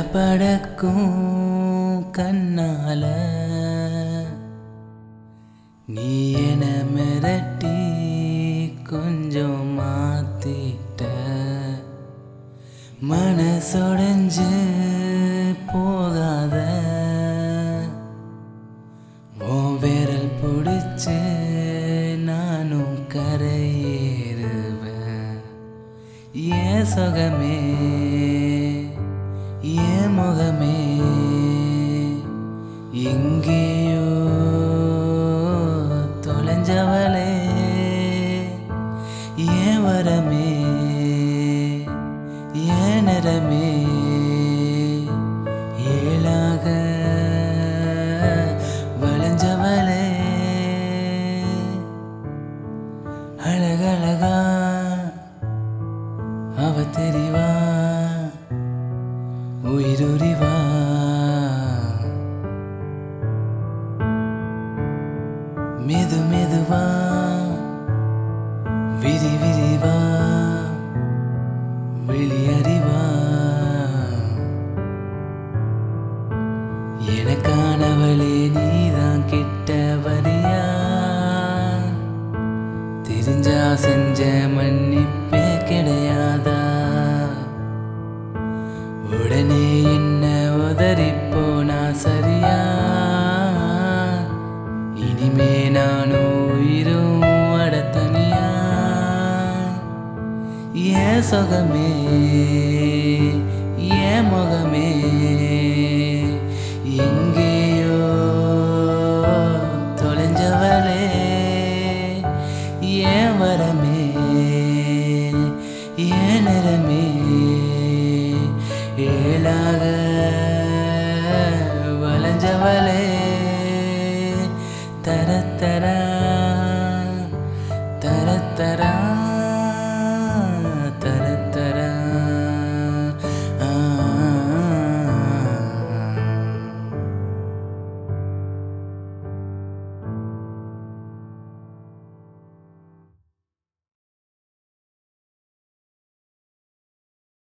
படபடக்கும் கண்ணால நீ என மிரட்டி கொஞ்சம் மாத்திட்ட மனசொடைஞ்சு போகாத உன் விரல் பிடிச்சு நானும் கரையேறுவேன் ஏன் சுகமே ஏன் முகமே எங்கேயோ தொலைஞ்சவளே ஏன் வரமே ஏன் நிறமே ஏழாக வளைஞ்சவளே அழகழகா அவ தெரிவா உயிருரிவா மெது மெதுவா விரி விரிவா வெளியறிவா எனக்கானவளே நீதான் கிட்ட வரியா தெரிஞ்சா செஞ்ச மன்னிப்பே கிடையாதா உடனே என்ன உதறி போனா சரியா இனிமே நானும் உயிரும் அடத்தனியா ஏன் சுகமே ஏன் முகமே எங்கேயோ தொலைஞ்சவளே ஏன் வரமே ஏன் நிறமே ஏழாக வளைஞ்சவளே தர தர